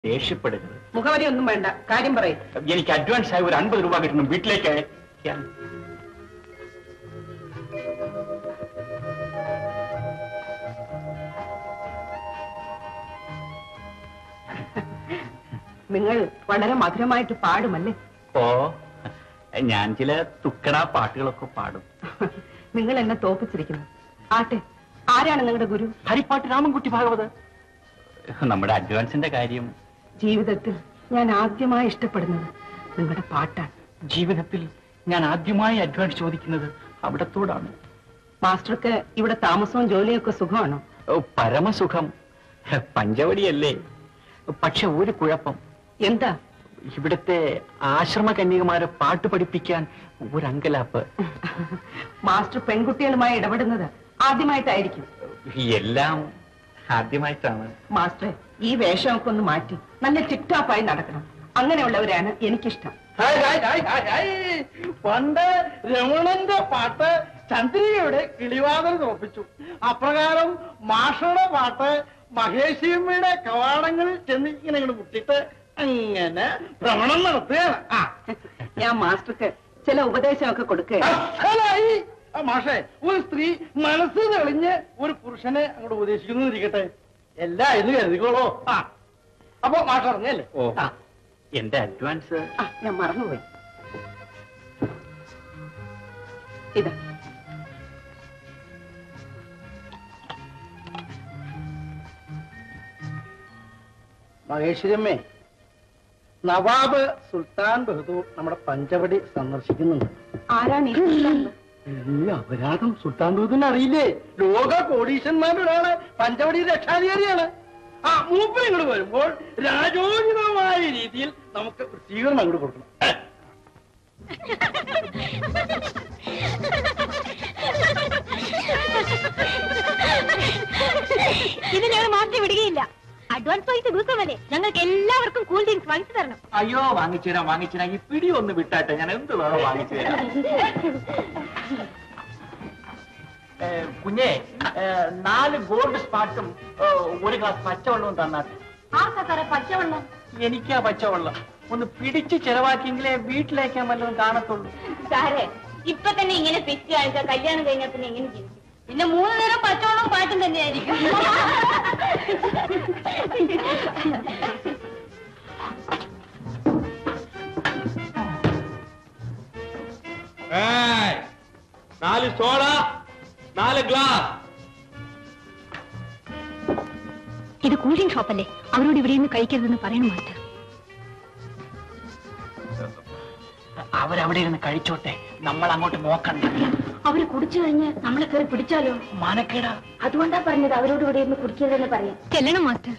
ദേഷ്യപ്പെടരുത് മുഖവരി ഒന്നും വേണ്ട കാര്യം പറയും എനിക്ക് അഡ്വാൻസ് ആയി ഒരു അൻപത് രൂപ കിട്ടണം വീട്ടിലേക്ക് അയക്കാൻ നിങ്ങൾ വളരെ മധുരമായിട്ട് പാടുമല്ലേ ഓ ഞാൻ ചില തുക്കട പാട്ടുകളൊക്കെ പാടും നിങ്ങൾ എന്നെ തോപ്പിച്ചിരിക്കുന്നു ആട്ടെ ആരാണ് നിങ്ങളുടെ ഗുരു ഹരിപ്പാട്ട് രാമൻകുട്ടി ഭാഗവത് നമ്മുടെ അഡ്വാൻസിന്റെ കാര്യം ജീവിതത്തിൽ ഞാൻ ആദ്യമായി ഇഷ്ടപ്പെടുന്നത് നിങ്ങളുടെ പാട്ടാണ് ജീവിതത്തിൽ ഞാൻ ആദ്യമായി അഡ്വാൻസ് ചോദിക്കുന്നത് അവിടത്തോടാണ് മാസ്റ്റർക്ക് ഇവിടെ താമസവും ജോലിയൊക്കെ സുഖമാണോ ഓ, പരമസുഖം പഞ്ചവടിയല്ലേ പക്ഷെ ഒരു കുഴപ്പം എന്താ ഇവിടുത്തെ ആശ്രമ കന്യകമാരെ പാട്ട് പഠിപ്പിക്കാൻ ഒരു അങ്കലാപ്പ് മാസ്റ്റർ പെൺകുട്ടികളുമായി ഇടപെടുന്നത് ആദ്യമായിട്ടായിരിക്കും എല്ലാം ആദ്യമായിട്ടാണ് മാസ്റ്റർ ഈ വേഷമൊക്കെ ഒന്ന് മാറ്റി നല്ല ടിക്ടോപ്പായി നടക്കണം അങ്ങനെയുള്ളവരാണ് എനിക്കിഷ്ടം hi, hi, hi, hi, hi. പണ്ട് രമണന്റെ പാട്ട് ചന്ദ്രികയുടെ കിളിവാതിൽ തോപ്പിച്ചു അപ്രകാരം മാഷയുടെ പാട്ട് മഹേഷിയമ്മയുടെ കവാടങ്ങളിൽ ചെന്ന് ഇങ്ങനെ ഇങ്ങോട്ട് മുട്ടിട്ട് അങ്ങനെ ഭ്രമണം നടത്തുകയാണ് ആ ഞാൻ മാസ്റ്റർക്ക് ചില ഉപദേശമൊക്കെ കൊടുക്കുകയാണ് അസലായി. ആ, മാഷേ ഒരു സ്ത്രീ മനസ്സ് തെളിഞ്ഞ് ഒരു പുരുഷനെ അങ്ങോട്ട് ഉപദേശിക്കുന്നു ഇരിക്കട്ടെ എല്ലാം ഇത് കരുതിക്കോളൂ ആ അപ്പൊ മാഷ പറഞ്ഞല്ലേ ഓ ആ എന്റെ അഡ്വാൻസ് ആ, ഞാൻ മറന്നുപോയി ഇതാ മഹേശ്വരമ്മേ നവാബ് സുൽത്താൻ ബഹദൂർ നമ്മുടെ പഞ്ചവടി സന്ദർശിക്കുന്നുണ്ട് ആരാണ് ഈ സുൽത്താൻ? ഈ അപരാധം സുൽത്താൻ ബഹദൂറിന് അറിയില്ലേ ലോക കോടീശന്മാരുടെ ഒരാള് പഞ്ചവടി രക്ഷാധികാരിയാണ് ആ മൂപ്പർ ഇങ്ങോട്ട് വരുമ്പോൾ രാജോചിതമായ രീതിയിൽ നമുക്ക് ഒരു സ്വീകരണം അങ്ങോട്ട് കൊടുക്കണം ഏ, ഇത് ഞങ്ങൾ മാറ്റി വിടുകയില്ല അഡ്വാൻസ് പൈസ ദിവസമല്ലേ ഞങ്ങൾക്ക് എല്ലാവർക്കും കൂൾ ഡ്രിങ്ക്സ് വാങ്ങിച്ചു തരണം അയ്യോ വാങ്ങിച്ചു തരാം വാങ്ങിച്ചു തരാം ഈ പിടി ഒന്ന് വിട്ടാട്ടെ ഞാൻ എന്ത് വേണോ വാങ്ങിച്ചു തരാം ഏ, കുഞ്ഞേ ഏ, നാല് ഗോൾഡ് സ്പാട്ടും ഏ, ഒരു ഗ്ലാസ് പച്ചവെള്ളവും തന്നാട്ടെ ആർക്കാ സാറേ പച്ചവെള്ളം എനിക്കാ പച്ചവെള്ളം ഒന്ന് പിടിച്ച് ചെലവാക്കിയെങ്കിലേ വീട്ടിലേക്കാൻ വല്ലതും കാണത്തുള്ളൂ സാറേ ഇപ്പൊ തന്നെ ഇങ്ങനെ പിച്ച് കാണിച്ചാൽ കല്യാണം കഴിഞ്ഞാൽ പിന്നെ എങ്ങനെ ജീവിക്കും പിന്നെ മൂന്ന് നേരം പച്ചവെള്ളം പാട്ടും തന്നെയായിരിക്കും നാല് സോഡ നാല് ഗ്ലാസ് ഇത് കൂൾ ഡ്രിങ്ക് ഷോപ്പല്ലേ അവരോട് ഇവിടെ നിന്ന് കഴിക്കരുതെന്ന് പറയണം മാസ്റ്റർ അവരവിടെ ഇരുന്ന് കഴിച്ചോട്ടെ നമ്മൾ അങ്ങോട്ട് നോക്കണ്ട അവര് കുടിച്ചു കഴിഞ്ഞ് നമ്മളെ കയറി പിടിച്ചാലോ മാനക്കേടാ അതുകൊണ്ടാ പറഞ്ഞത് അവരോട് ഇവിടെ ഇരുന്ന് കുടിക്കരുതെന്ന് പറയാം ചെല്ലണം മാസ്റ്റർ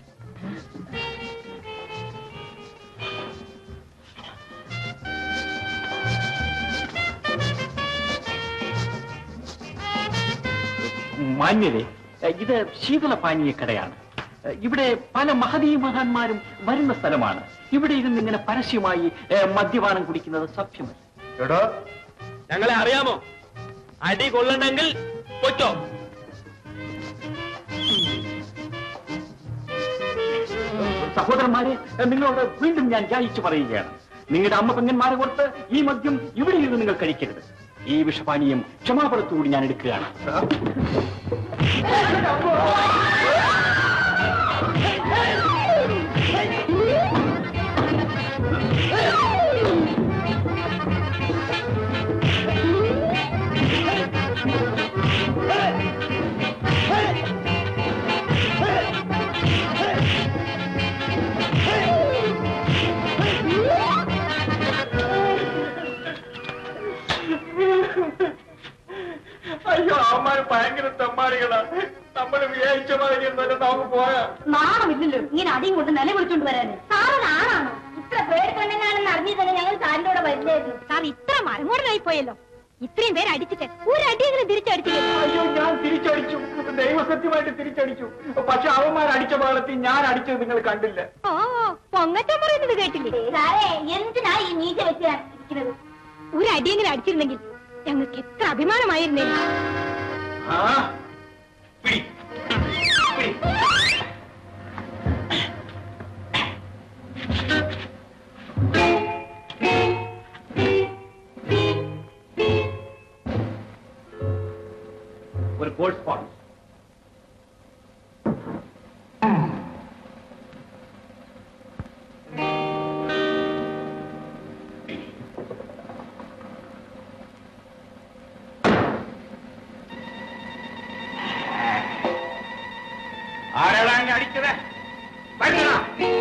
മാന്യരെ ഇത് ശീതളപാനീയ കടയാണ് ഇവിടെ പല മഹതീ മഹാന്മാരും വരുന്ന സ്ഥലമാണ് ഇവിടെ ഇരുന്ന് ഇങ്ങനെ പരസ്യമായി ഏ, മദ്യപാനം കുടിക്കുന്നത് സഭ്യമല്ല എടോ ഞങ്ങളെ അറിയാമോ അടി കൊള്ളണ്ടെങ്കിൽ പൊയ്ക്കോ സഹോദരന്മാരെ നിങ്ങളോട് വീണ്ടും ഞാൻ യാചിച്ചു പറയുകയാണ് നിങ്ങളുടെ അമ്മ പെങ്ങന്മാരെ കൊടുത്ത് ഈ മദ്യം ഇവിടെ ഇരുന്ന് നിങ്ങൾ കഴിക്കരുത് ഈ വിഷപാനീയം ക്ഷമാപണത്തോടുകൂടി ഞാൻ എടുക്കുകയാണ് അയ്യോ അവന്മാര് ഭയങ്കര തെമ്മാടികളാ നമ്മൾ വിചാരിച്ച മാതിരി ഒന്നുമല്ല നമുക്ക് പോയാ നാണമില്ലല്ലോ ഇങ്ങനെ അടിയും കൊണ്ട് നില വിളിച്ചോണ്ട് വരാന് സാറ് ആണാണോ ഇത്ര പേടിക്കൊണ്ടെന്നാണെന്ന് അറിഞ്ഞിരുന്നെങ്കിൽ ഞങ്ങൾ സാറിന്റെ കൂടെ വരില്ലായിരുന്നു സാർ ഇത്ര മരമോടനായി പോയല്ലോ ഇത്രയും പേര് അടിച്ചിട്ട് ഒരു അടിയെങ്കിലും തിരിച്ചടിച്ചില്ല അയ്യോ ഞാൻ തിരിച്ചടിച്ചു ദൈവസത്യമായിട്ട് തിരിച്ചടിച്ചു പക്ഷെ അവന്മാർ അടിച്ച ഭാഗത്ത് ഞാൻ അടിച്ചത് നിങ്ങൾ കണ്ടില്ല ഓ പൊങ്ങച്ചം പറയുന്നത് കേട്ടില്ലേ സാറേ എന്തിനാ ഈ നീച്ച വെച്ച് ഇരിക്കുന്നത് ഒരു അടിയെങ്കിലും അടിച്ചിരുന്നെങ്കിൽ ഞങ്ങൾക്ക് എത്ര അഭിമാനമായിരുന്നേ ആ പിടി പിടി ഒരു കോഴ്സ് പോണം ആരാടാ എന്നെ അടിച്ചത് വരുന്നതാ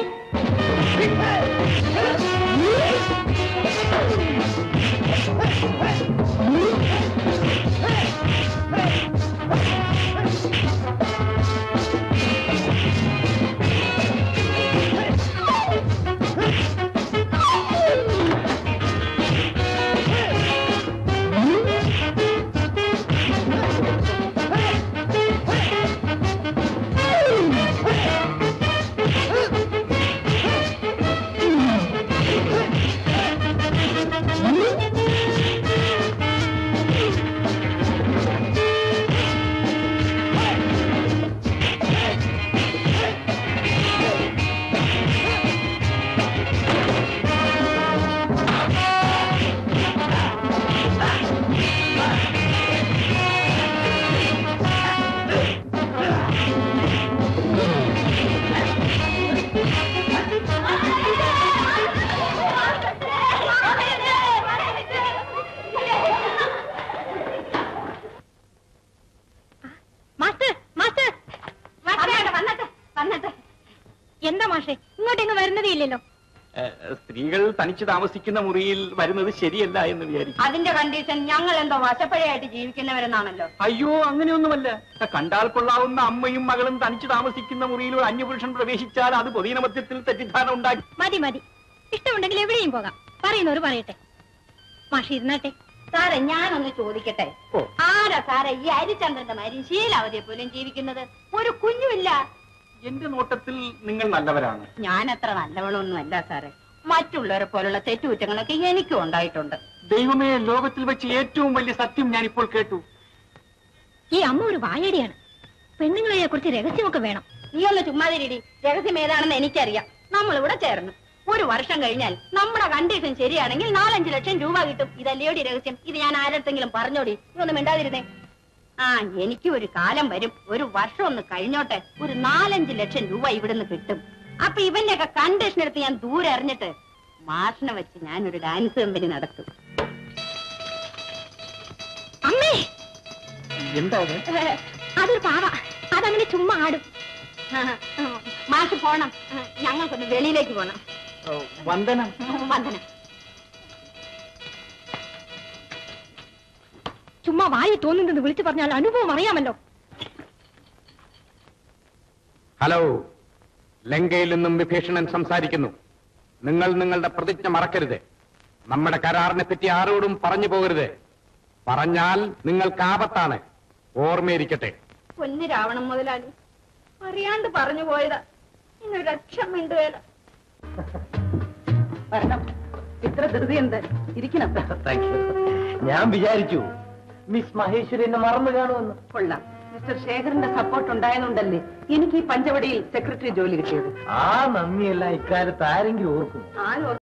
മാസ്റ്റർ മാസ്റ്റർ വന്നട്ടെ വന്നട്ടെ വന്നട്ടെ എന്താ മാഷേ ഇങ്ങോട്ട് ഇങ്ങ് വരുന്നതേ ഇല്ലല്ലോ ഏഹ്, സ്ത്രീകൾ തനിച്ച് താമസിക്കുന്ന മുറിയിൽ വരുന്നത് ശരിയല്ല എന്ന് വിചാരിക്കും അതിന്റെ കണ്ടീഷൻ ഞങ്ങൾ എന്തോ വശപ്പഴയായിട്ട് ജീവിക്കുന്നവരെന്നാണല്ലോ അയ്യോ അങ്ങനെയൊന്നുമല്ല കണ്ടാൽ കൊള്ളാവുന്ന അമ്മയും മകളും തനിച്ച് താമസിക്കുന്ന മുറിയിൽ ഒരു അന്യപുരുഷൻ പ്രവേശിച്ചാൽ അത് പൊതുജനമധ്യത്തിൽ തെറ്റിദ്ധാരണ ഉണ്ടാക്കി മതി മതി ഇഷ്ടമുണ്ടെങ്കിൽ എവിടെയും പോകാം പറയുന്നവർ പറയട്ടെ മാഷി ഇരുന്നാട്ടെ സാറേ ഞാനൊന്ന് ചോദിക്കട്ടെ ഓ. ആരാ സാറേ ഈ ഹരിചന്ദ്രന്റെ മാതിരി ശീലാവതിയെ പോലും ജീവിക്കുന്നത് ഒരു കുഞ്ഞുമില്ല എന്റെ നോട്ടത്തിൽ നിങ്ങൾ നല്ലവരാണ് ഞാൻ അത്ര നല്ലവളൊന്നുമല്ല സാറേ മറ്റുള്ളവരെ പോലുള്ള തെറ്റുകുറ്റങ്ങളൊക്കെ എനിക്കും ഉണ്ടായിട്ടുണ്ട് ദൈവമേ ലോകത്തിൽ വെച്ച് ഏറ്റവും വലിയ സത്യം ഞാൻ ഇപ്പോൾ കേട്ടു ഈ അമ്മ ഒരു വായടിയാണ് പെണ്ണുങ്ങളെ കുറിച്ച് രഹസ്യമൊക്കെ വേണം നീ ഒന്ന് ചുമ്മാതിരിടി രഹസ്യം ഏതാണെന്ന് എനിക്കറിയാം നമ്മൾ ഇവിടെ ചേർന്നു ഒരു വർഷം കഴിഞ്ഞാൽ നമ്മുടെ കണ്ടീഷൻ ശരിയാണെങ്കിൽ നാലഞ്ച് ലക്ഷം രൂപ കിട്ടും ഇതല്ലയോടി രഹസ്യം ഇത് ഞാൻ ആരടുത്തെങ്കിലും പറഞ്ഞോടി നീ ഒന്നും മിണ്ടാതിരുന്നേ ആ എനിക്ക് ഒരു കാലം വരും ഒരു വർഷം ഒന്ന് കഴിഞ്ഞോട്ടെ ഒരു നാലഞ്ച് ലക്ഷം രൂപ ഇവിടുന്ന് കിട്ടും അപ്പൊ ഇവന്റെ ഒക്കെ കണ്ടീഷൻ എടുത്ത് ഞാൻ ദൂരെ അറിഞ്ഞിട്ട് മാഷിനെ വെച്ച് ഞാൻ ഒരു ഡാൻസ് കമ്പനി നടത്തും അമ്മേ എന്താ ഏ, അതൊരു പാവ അതങ്ങനെ ചുമ്മാ ആടും മാഷ് പോണം ഞങ്ങൾക്കൊന്ന് വെളിയിലേക്ക് പോണം വന്ദനം വന്ദനം ചുമ്മാ വായി തോന്നുന്നത് വിളിച്ചു പറഞ്ഞാൽ അനുഭവം അറിയാമല്ലോ ഹലോ ലങ്കയിൽ നിന്നും വിഭീഷണൻ സംസാരിക്കുന്നു നിങ്ങൾ നിങ്ങളുടെ പ്രതിജ്ഞ മറക്കരുത് നമ്മുടെ കരാറിനെ പറ്റി ആരോടും പറഞ്ഞു പോകരുത് പറഞ്ഞാൽ നിങ്ങൾക്ക് ആപത്താണ് ഓർമ്മയിരിക്കട്ടെ പൊന്നു രാവണം മുതലാളി അറിയാണ്ട് പറഞ്ഞു പോയതാ ഇന്നൊരു ലക്ഷം മിണ്ടുവേല വരണം ഇത്ര ധൃതി എന്ത് ഇരിക്കണം ഞാൻ വിചാരിച്ചു മിസ് മഹേശ്വരി എന്നെ മറന്നു കാണുമെന്ന് കൊള്ളാം മിസ്റ്റർ ശേഖറിന്റെ സപ്പോർട്ട് ഉണ്ടായതുകൊണ്ടല്ലേ എനിക്ക് ഈ പഞ്ചവടിയിൽ സെക്രട്ടറി ജോലി കിട്ടിയത് ആ നന്ദിയല്ല ഇക്കാലത്ത് ആരെങ്കിലും ഓർക്കും ആരും